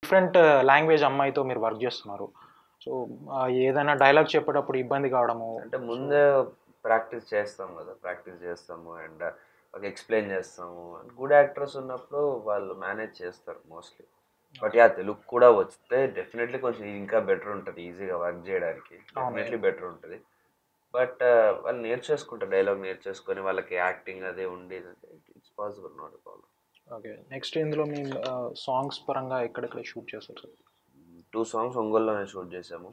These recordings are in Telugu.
డిఫరెంట్ లాంగ్వేజ్ అమ్మాయితో మీరు వర్క్ చేస్తున్నారు సో ఏదైనా డైలాగ్ చెప్పేటప్పుడు ఇబ్బంది కావడము అంటే ముందే ప్రాక్టీస్ చేస్తాం కదా ప్రాక్టీస్ చేస్తాము అండ్ ఒక ఎక్స్ప్లెయిన్ చేస్తాము గుడ్ యాక్టర్స్ ఉన్నప్పుడు వాళ్ళు మేనేజ్ చేస్తారు మోస్ట్లీ బట్ యా తెలుగు కూడా వస్తే డెఫినెట్లీ కొంచెం ఇంకా బెటర్ ఉంటుంది ఈజీగా వర్క్ చేయడానికి డెఫినెట్లీ బెటర్ ఉంటుంది బట్ వాళ్ళు నేర్చేసుకుంటారు డైలాగ్ నేర్చేసుకొని వాళ్ళకి యాక్టింగ్ అదే ఉండి it's possible not problem okay next ఇందులో మీ సాంగ్స్ పరంగా ఎక్కడెక్కడ షూట్ చేస్తారు సార్ టూ సాంగ్స్ ఒంగోలులోనే షూట్ చేసాము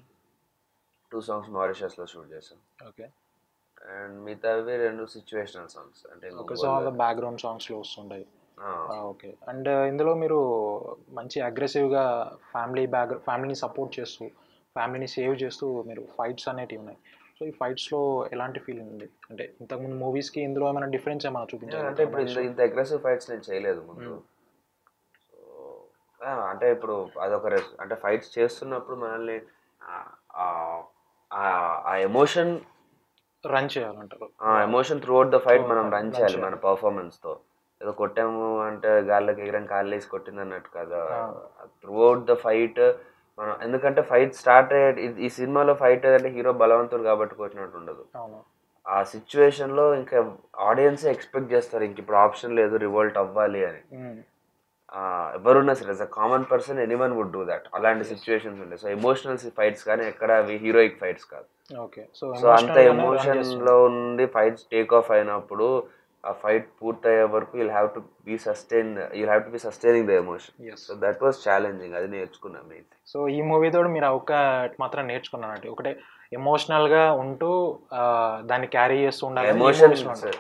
టూ సాంగ్స్ మారిషస్లో షూట్ చేసాం ఓకే అండ్ మిగతావి రెండు సిచ్యువేషనల్ సాంగ్స్ అంటే ఓకే సో అలా బ్యాక్గ్రౌండ్ సాంగ్స్లో వస్తుంటాయి ఆ, ఓకే అండ్ ఇందులో మీరు మంచి అగ్రెసివ్గా ఫ్యామిలీ బ్యాక్ ఫ్యామిలీని సపోర్ట్ చేస్తూ ఫ్యామిలీని సేవ్ చేస్తూ మీరు ఫైట్స్ అనేటివి ఉన్నాయి సో ఈ ఫైట్స్లో ఎలాంటి ఫీలింగ్ ఉంది అంటే ఇంతకుముందు మూవీస్కి ఇందులో ఏమైనా డిఫరెన్స్ ఏమైనా చూపించారు అంటే ఇప్పుడు ఇంత ఇంత అగ్రెసివ్ ఫైట్స్ నేను చేయలేదు ముందు సో ఆ, అంటే ఇప్పుడు అదొక రెస్- అంటే ఫైట్స్ చేస్తున్నప్పుడు మనల్ని ఆ- ఆ- ఆ- ఆ ఎమోషన్ రన్ చేయాలంటారు ఆ emotion throughout the fight మనం రన్ చేయాలి మన పర్ఫార్మెన్స్ తో ఏదో కొట్టాము అంటే గాల్లోకి ఎగిరం కాళ్ళు వేసి కొట్టింది అన్నట్టు కదా త్రూ అవుట్ ద ఫైట్ మనం ఎందుకంటే ఫైట్ స్టార్ట్ అయ్యే ఈ సినిమాలో ఫైట్ అంటే హీరో బలవంతుడు కాబట్టి కొట్టినట్టు ఉండదు అవును ఆ సిచ్యువేషన్ లో ఇంకా ఆడియన్స్ ఎక్స్పెక్ట్ చేస్తారు ఇంక ఇప్పుడు ఆప్షన్ లేదు రివోల్ట్ అవ్వాలి అని మ్మ్. ఆ, ఎవరున్నా సరే a common person anyone would do that అలాంటి సిచ్యువేషన్స్ ఉంటాయి సో ఎమోషనల్ ఫైట్స్ కానీ ఎక్కడ అవి హీరోయిక్ ఫైట్స్ కాదు ఓకే సో సో అంత ఎమోషన్ లో ఉండి ఫైట్స్ టేక్ ఆఫ్ అయినప్పుడు ఆ ఫైట్ పూర్తయ్యే వరకు you'll have to be sustain you'll have to be sustaining the emotion yes so that was challenging అది నేర్చుకున్నాం అయితే సో ఈ మూవీతో మీరు ఆ ఒక్క మాత్రం నేర్చుకున్నానంటే ఒకటే ఎమోషనల్గా ఉంటూ ఆ, దాన్ని క్యారీ చేస్తూ ఉండాలి ఎమోషన్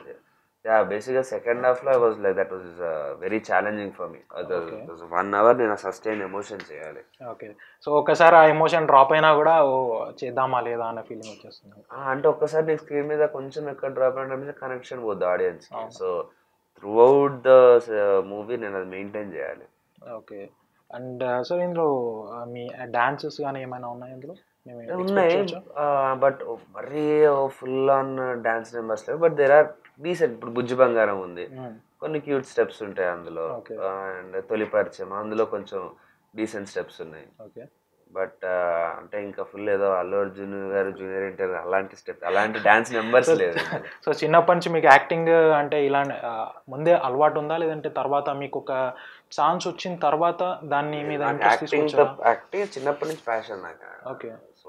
యా బేసిక్గా సెకండ్ హాఫ్ లో I was like that was very challenging for me one hour నేను సస్టైన్ ఎమోషన్ చేయాలి ఓకే సో ఒకసారి ఆ ఎమోషన్ డ్రాప్ అయినా కూడా ఓ చేద్దామా లేదా అనే ఫీలింగ్ వచ్చేస్తుంది ఆ, అంటే ఒక్కసారి నీకు స్క్రీన్ మీద కొంచెం ఎక్కడ డ్రాప్ అయిన కనెక్షన్ పోద్ది audience so throughout the movie నేను అది మెయింటైన్ చేయాలి ఓకే అండ్ సార్ ఇందులో ఆ, మీ డాన్సెస్ కానీ ఏమైనా ఉన్నాయి ఇందులో మేము expect ఉన్నాయి చేయొచ్చా? బట్ మరీ ఫుల్ ఆన్ డాన్స్ నెంబర్స్ లేవు బట్ దేర్ ఆర్ డీసెంట్ ఇప్పుడు బుజ్జి బంగారం ఉంది మ్మ్. కొన్ని క్యూట్ స్టెప్స్ ఉంటాయి అందులో Okay. అండ్ తొలి పరిచయం అందులో కొంచెం డీసెంట్ స్టెప్స్ ఉన్నాయి ఓకే బట్ అంటే ఇంకా ఫుల్ ఏదో అల్లు అర్జున్ గారు జూనియర్ ఇంటర్ అలాంటి స్టెప్ అలాంటి డాన్స్ నెంబర్స్ లేదు సో చిన్నప్పటి నుంచి మీకు యాక్టింగ్ అంటే ఇలాంటి ఆ, ముందే అలవాటు ఉందా లేదంటే తర్వాత మీకు ఒక ఛాన్స్ వచ్చిన తర్వాత దాన్ని మీద ఇంట్రెస్ట్ యాక్టింగ్ తీసుకొచ్చారా యాక్టింగ్ చిన్నప్పటి నుంచి ప్యాషన్ నాకు okay so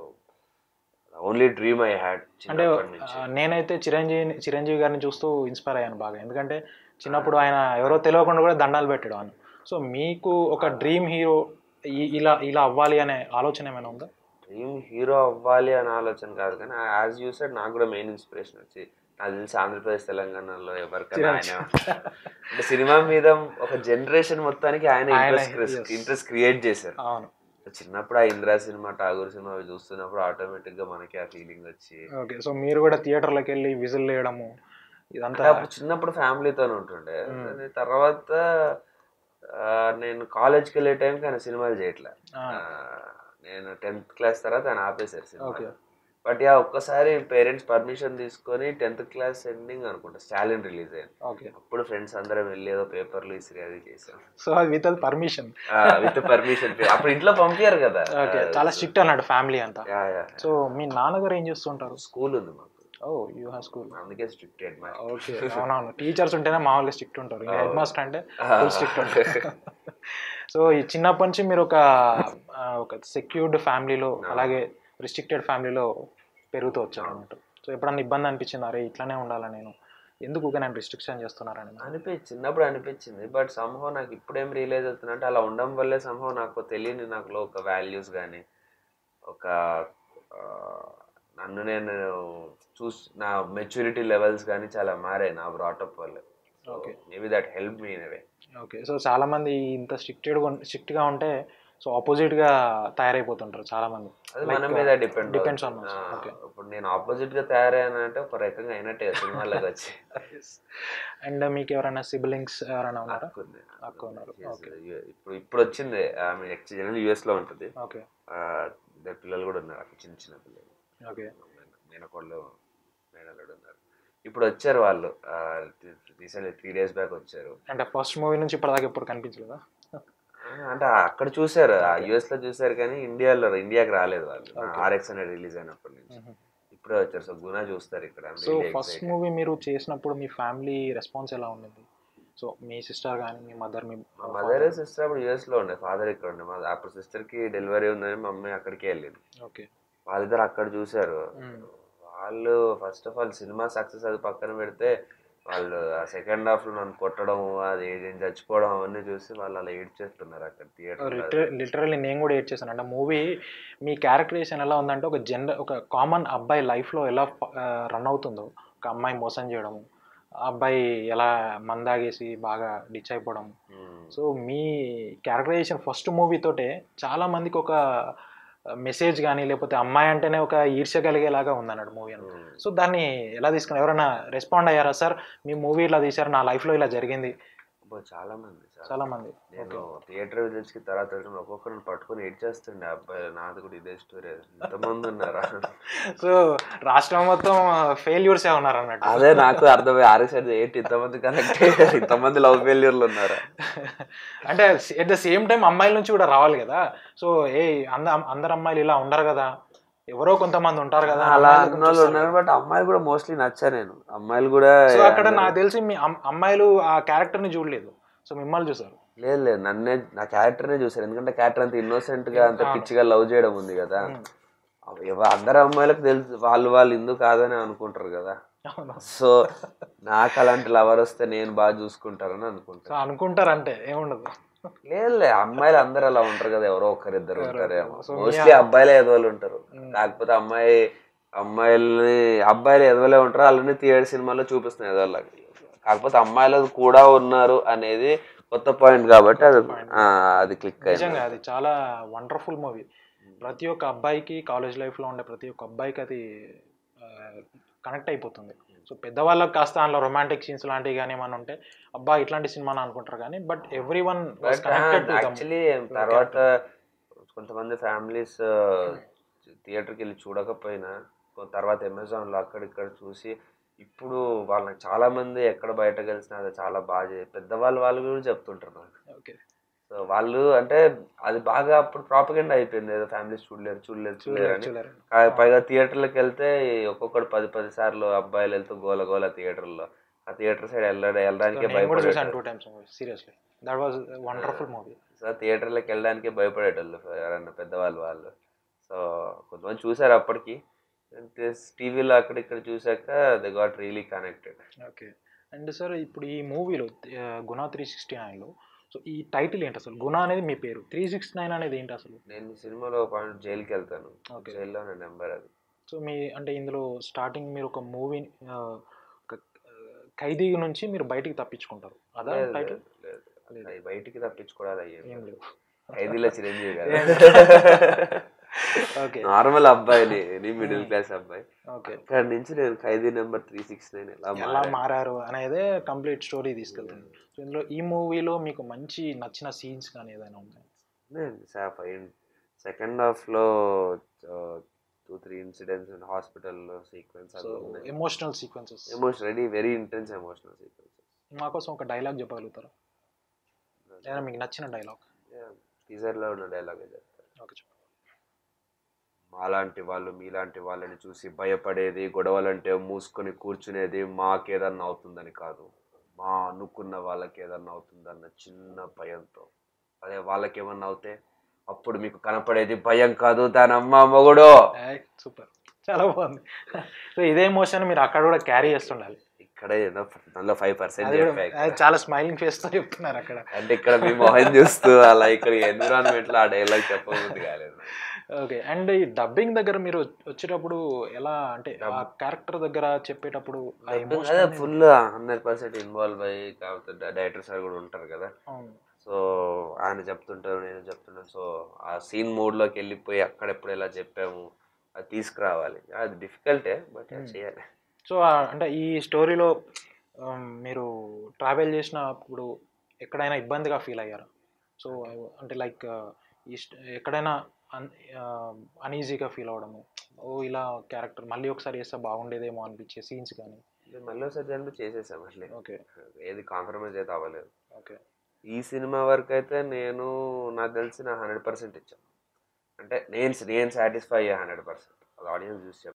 only dream I had అంటే చిన్నప్పటి నుంచి ఆ, నేనైతే చిరంజీవి చిరంజీవి గారిని చూస్తూ ఇన్స్పైర్ అయ్యాను బాగా ఎందుకంటే చిన్నప్పుడు ఆయన ఎవరో తెలియకుండా కూడా దండాలు పెట్టాడు అని సో మీకు ఒక డ్రీమ్ హీరో ఇలా ఇలా అవ్వాలి అనే ఆలోచన ఏమైనా ఉందా డ్రీమ్ హీరో అవ్వాలి అనే ఆలోచన కాదు కానీ యాజ్ యూ సెడ్ నాకు కూడా మెయిన్ ఇన్స్పిరేషన్ వచ్చి నాకు తెలిసి ఆంధ్రప్రదేశ్ తెలంగాణలో ఎవరికైనా ఆయన అంటే సినిమా మీద ఒక జనరేషన్ మొత్తానికి ఆయన ఆయన, ఇంట్రెస్ట్ yes. ఇంట్రెస్ట్ క్రియేట్ చేశారు అవును చిన్నప్పుడు ఆ ఇందిరా సినిమా టాగూర్ సినిమా అవి చూస్తున్నప్పుడు ఆటోమేటిక్ గా మనకి ఆ ఫీలింగ్ వచ్చి ఓకే సో మీరు కూడా థియేటర్లోకి వెళ్ళి విజిల్ వేయడము ఇదంతా అంటే అప్పుడు చిన్నప్పుడు ఫ్యామిలీతో ఉంటుండే దాని తర్వాత ఆ, నేను కాలేజ్కి వెళ్ళే టైంకి ఆయన సినిమాలు చేయట్లే ఆ. ఆ, నేను టెన్త్ క్లాస్ తర్వాత ఆయన ఆపేశారు సినిమా Okay. బట్ యా ఒక్కసారి పేరెంట్స్ పర్మిషన్ తీసుకొని టెన్త్ క్లాస్ ఎండింగ్ అనుకుంటా స్టాలిన్ రిలీజ్ అయింది ఓకే అప్పుడు ఫ్రెండ్స్ అందరం వెళ్ళి ఏదో పేపర్లు ఇసిరి అది చేసాం సో అది వితౌట్ పర్మిషన్ విత్ పర్మిషన్ అప్పుడు ఇంట్లో పంపించారు కదా ఓకే చాలా స్ట్రిక్ట్ అన్నాడు ఫ్యామిలీ అంతా యా యా సో మీ నాన్నగారు ఏం చేస్తుంటారు స్కూల్ ఉంది మాకు ఓ యూ హ్యావ్ స్కూల్ అందుకే స్ట్రిక్టెడ్ మా ఓకే అవునవును టీచర్స్ ఉంటేనే మామూలుగా స్ట్రిక్ట్ ఉంటారు హెడ్ మాస్టర్ అంటే ఫుల్ స్ట్రిక్ట్ ఉంటారు సో ఈ చిన్నప్పటి నుంచి మీరు ఒక ఆ, ఒక సెక్యూర్డ్ ఫ్యామిలీలో అలాగే రిస్ట్రిక్టెడ్ ఫ్యామిలీలో పెరుగుతూ వచ్చారు అన్నట్టు సో ఎప్పుడన్నా ఇబ్బంది అనిపించింది అరే ఇట్లానే ఉండాలి నేను ఎందుకు ఊరికే నేను రిస్ట్రిక్షన్ చేస్తున్నారని అనిపించింది చిన్నప్పుడు అనిపించింది బట్ సంభవం నాకు ఇప్పుడేం రియలైజ్ అవుతుందంటే అలా ఉండడం వల్లే సంభవం నాకు తెలియని నాకు ఒక వాల్యూస్ కానీ ఒక ఆ, నన్ను నేను చూస్ నా మెచ్యూరిటీ లెవెల్స్ కానీ చాలా మారాయి నా బ్రాటప్ వల్ల Okay. Maybe that help me in way okay so చాలా మంది ఇంత స్ట్రిక్టెడ్ స్ట్రిక్ట్గా ఉంటే సో ఆపోజిట్గా తయారైపోతుంటారు చాలా మంది అది మన మీద depend depends on us. Okay. ఇప్పుడు నేను ఆపోజిట్ గా తయారయ్యానంటే ఒక రకంగా అయినట్టే సినిమాలోకి వచ్చి అండ్ మీకు ఎవరైనా సిబ్లింగ్స్ ఎవరైనా ఉన్నారా అక్క ఉంది. అక్క ఉన్నారు Yes, ఓకే యు- ఇప్పుడు ఇప్పుడు వచ్చింది ఆమె యాక్చువల్లీ యుఎస్ లో ఉంటుంది ఓకే ఆ, ఇద్దరు పిల్లలు కూడా ఉన్నారు అక్కడ చిన్న చిన్న పిల్లలు ఓకే మేనకోళ్ళు మేనల్లుడు ఉన్నారు ఇప్పుడు వచ్చారు వాళ్ళు రీసెంట్ త్రీ డేస్ బ్యాక్ వచ్చారు అంటే ఫస్ట్ మూవీ నుంచి ఇప్పటిదాకా ఎప్పుడు కనిపించలేదా అంటే అక్కడ చూసారు ఆ యుఎస్ లో చూసారు కానీ ఇండియాలో ఇండియాకి రాలేదు వాళ్ళు ఆర్ఎక్స్ అనేది రిలీజ్ అయినప్పటి నుంచి ఇప్పుడే వచ్చారు సో గుణ చూస్తారు ఇక్కడ I'm so really first excited. Movie మీరు చేసినప్పుడు మీ ఫ్యామిలీ రెస్పాన్స్ ఎలా ఉండేది సో మీ సిస్టర్ కానీ మీ మదర్ మీ మా మదర్ సిస్టర్ అప్పుడు యుఎస్ లో ఉండే ఫాదర్ ఇక్కడ ఉండే మా అప్పుడు సిస్టర్ కి డెలివరీ ఉందని మా అమ్మాయి అక్కడికే వెళ్ళింది ఓకే వాళ్ళిద్దరు అక్కడ చూసారు వాళ్ళు first of all cinema success అది పక్కన పెడితే వాళ్ళు ఆ సెకండ్ హాఫ్ లో నన్ను కొట్టడం అది నేను చచ్చిపోవడం అవన్నీ చూసి వాళ్ళు అలా ఏడ్చేస్తున్నారు అక్కడ థియేటర్ లిటరల్లీ నేను కూడా ఏడ్ చేశాను అంటే మూవీ మీ క్యారెక్టరేషన్ ఎలా ఉందంటే ఒక జనరల్ ఒక కామన్ అబ్బాయి లైఫ్లో ఎలా రన్ అవుతుందో ఒక అమ్మాయి మోసం చేయడం ఆ అబ్బాయి ఎలా మందాగేసి బాగా డిచ్ అయిపోవడం సో మీ క్యారెక్టరైజేషన్ ఫస్ట్ మూవీతోటే చాలా మందికి ఒక మెసేజ్ కానీ లేకపోతే అమ్మాయి అంటేనే ఒక ఈర్ష్య కలిగేలాగా ఉందన్నాడు మూవీ అని సో దాన్ని ఎలా తీసుకున్నారు ఎవరైనా రెస్పాండ్ అయ్యారా సార్ మీ మూవీ ఇలా తీశారు నా లైఫ్లో ఇలా జరిగింది చాలా మంది చాలా చాలా మంది నేను థియేటర్ విజిట్స్ కి తర్వాత వెళ్ళడం ఒక్కొక్కరిని పట్టుకొని ఏడ్చేస్తుండే అబ్బాయి నాది కూడా ఇదే స్టోరీ ఇంతమంది ఉన్నారా సో రాష్ట్రం మొత్తం ఫెయిల్యూర్సే ఉన్నారు అన్నట్టు అదే నాకు అర్థమై ఆరు సైడ్ ఏంటి ఇంతమంది కనెక్ట్ ఇంతమంది లవ్ ఫెయిల్యూర్లు ఉన్నారా అంటే ఎట్ ద సేమ్ టైం అమ్మాయిల నుంచి కూడా రావాలి కదా సో ఏ అంద అందరు అమ్మాయిలు ఇలా ఉండరు కదా ఎవరో కొంతమంది ఉంటారు కదా అలా అమ్మాయిలు అన్న వాళ్ళు ఉన్నారు బట్ అమ్మాయిలు కూడా మోస్ట్లీ నచ్చా నేను అమ్మాయిలు కూడా సో అక్కడ నాకు తెలిసి మీ అమ్- అమ్మాయిలు ఆ క్యారెక్టర్ ని చూడలేదు సో మిమ్మల్ని చూసారు లేదు లేదు నన్నే నా క్యారెక్టర్నే చూసారు ఎందుకంటే క్యారెక్టర్ అంత ఇన్నోసెంట్ గా అంత పిచ్చిగా లవ్ చేయడం ఉంది కదా ఎవ- అందరు అమ్మాయిలకు తెలుసు వాళ్ళు వాళ్ళు ఇందుకు కాదని అనుకుంటారు కదా అవును సో నాకు అలాంటి లవర్ వస్తే నేను బాగా చూసుకుంటారని సో అనుకుంటాను అనుకుంటారంటే ఏముండదు లేదు అమ్మాయిలు అందరు అలా ఉంటారు కదా ఎవరో ఒకరిద్దరు ఉంటారేమో So, మోస్ట్లీ అబ్బాయిలే ఎదవలు ఉంటారు కాకపోతే అమ్మాయి అమ్మాయిల్ని అబ్బాయిలు ఎదవలే ఉంటారు వాళ్ళని థియేటర్ సినిమాలో చూపిస్తున్నాయి ఎదవలకి కాకపోతే అమ్మాయిలు కూడా ఉన్నారు అనేది కొత్త పాయింట్ కాబట్టి అది ఆ, అది క్లిక్ అయింది నిజంగా అది చాలా వండర్ఫుల్ మూవీ ప్రతి ఒక్క అబ్బాయికి కాలేజ్ లైఫ్లో ఉండే ప్రతి ఒక్క అబ్బాయికి అది కనెక్ట్ అయిపోతుంది సో పెద్దవాళ్ళకి కాస్త అందులో రొమాంటిక్ సీన్స్ లాంటివి కానీ ఏమైనా ఉంటే అబ్బా ఇట్లాంటి సినిమా అనుకుంటారు కానీ but everyone connected actually తర్వాత కొంతమంది ఫ్యామిలీస్ థియేటర్కి వెళ్ళి చూడకపోయినా కొ- తర్వాత అమెజాన్ లో అక్కడ ఇక్కడ చూసి ఇప్పుడు వాళ్ళకి చాలా మంది ఎక్కడ బయట కలిసినా అది చాలా బాగా చే- పెద్దవాళ్ళు వాళ్ళు కూడా చెప్తుంటారు నాకు ఓకే సో వాళ్ళు అంటే అది బాగా అప్పుడు ప్రాపగెండ్ అయిపోయింది ఏదో ఫ్యామిలీస్ చూడలేరు చూడలేరు చూడలేరు అని చూడలేరు కా- పైగా థియేటర్లకు వెళ్తే ఒక్కొక్కడు పది పది సార్లు అబ్బాయిలు వెళ్తూ గోల గోల థియేటర్లో ఆ థియేటర్ సైడ్ వెళ్ళడం వెళ్ళడానికే నేను కూడా చూసాను భయపడేటోళ్ళు two times movie seriously that was wonderful movie so థియేటర్లకు వెళ్ళడానికే భయపడేటోళ్ళు ఎవరన్నా పెద్దవాళ్ళు వాళ్ళు సో కొంతమంది చూసారు అప్పటికి టీవీలో అక్కడ ఇక్కడ చూసాక they got really connected okay and sir ఇప్పుడు ఈ మూవీలో గుణ త్రీ సిక్స్టీ నైన్లో సో ఈ టైటిల్ ఏంటి అసలు గుణ అనేది మీ పేరు త్రీ సిక్స్టీ నైన్ అనేది ఏంటి అసలు నేను ఈ సినిమాలో పాయింట్ జైలుకి వెళ్తాను Okay. జైల్లో నా నెంబర్ అది సో మీ అంటే ఇందులో స్టార్టింగ్ మీరు ఒక మూవీ ఒక ఆ, ఖైదీ నుంచి మీరు బయటికి తప్పించుకుంటారు అదా లేదు, టైటిల్ లేదు, లేదు. అది బయటికి తప్పించుకోవడాలి అయ్యేది ఏం లేవు ఖైదీలో చిరంజీవి కదా ఓకే నార్మల్ అబ్బాయిని నీ మిడిల్ క్లాస్ అబ్బాయి ఓకే అక్కడ నుంచి నేను ఖైదీ నెంబర్ త్రీ సిక్స్ నైన్ ఎలా ఎలా మారాను. మారారు అనేదే కంప్లీట్ స్టోరీ తీసుకెళ్తుంది సో ఇందులో ఈ మూవీలో మీకు మంచి నచ్చిన సీన్స్ కానీ ఏదైనా ఉంటాయి సెకండ్ హాఫ్ లో two three incidents hospital sequence so emotional sequences emotion ready very intense emotional sequences మా కోసం ఒక డైలాగ్ చెప్పగలుగుతారా లేదా మీకు నచ్చిన డైలాగ్ టీజర్ లో ఉన్న డైలాగ్ చెప్తాను ఓకే చెప్పండి మాలాంటి వాళ్ళు మీలాంటి వాళ్ళని చూసి భయపడేది గొడవలంటే మూసుకొని కూర్చునేది మాకేదన్నా అవుతుందని కాదు మా అనుకున్న వాళ్ళకి ఏదన్నా అవుతుందన్న చిన్న భయంతో అదే వాళ్ళకి ఏమన్నా అవుతే అప్పుడు మీకు కనపడేది భయం కాదు దాని అమ్మ మొగుడు సూపర్ చాలా బాగుంది సో ఇదే ఎమోషన్ మీరు అక్కడ కూడా క్యారీ చేస్తుండాలి ఇక్కడ ఏదో దానిలో ఫైవ్ పర్సెంట్ అది కూడా అది చాలా స్మైలింగ్ ఫేస్ తో చెప్తున్నారు అక్కడ అంటే ఇక్కడ మీ మొహం చూస్తూ అలా ఇక్కడ ఎన్విరాన్మెంట్ లో ఆ డైలాగ్ చెప్పబుద్ధి కాలేదు ఓకే అండ్ ఈ డబ్బింగ్ దగ్గర మీరు వచ్చేటప్పుడు ఎలా అంటే ఆ క్యారెక్టర్ దగ్గర చెప్పేటప్పుడు ఆ అదే emotion full hundred percent involve అయ్యి కాకపోతే డైరెక్టర్ సార్ కూడా ఉంటారు కదా అవును సో ఆయన చెప్తుంటారు నేను చెప్తున్నాను సో ఆ సీన్ లోకి వెళ్ళిపోయి అక్కడ ఎప్పుడు ఎలా చెప్పాము అది తీసుకురావాలి అది డిఫికల్టే బట్ చేయాలి సో ఆ- అంటే ఈ స్టోరీలో మీరు ట్రావెల్ చేసినప్పుడు ఎక్కడైనా ఇబ్బందిగా ఫీల్ అయ్యారా సో అంటే లైక్ ఈ స్ట్- ఎక్కడైనా అన్ అనీజీగా ఫీల్ అవ్వడము ఓ ఇలా క్యారెక్టర్ మళ్ళీ ఒకసారి చేస్తే బాగుండేదేమో అనిపించే సీన్స్ కానీ నేను మళ్ళీ ఒకసారి జన్మ చేసేసాం మళ్ళీ ఓకే ఏది కాంప్రమైజ్ అయితే అవ్వలేదు ఓకే ఈ సినిమా వరకు అయితే నేను నాకు తెలిసి నా హండ్రెడ్ పర్సెంట్ ఇచ్చాను అంటే నేను నేను సాటిస్ఫై అయ్యా హండ్రెడ్ పర్సెంట్ అది ఆడియన్స్ చూసి చెప్తాను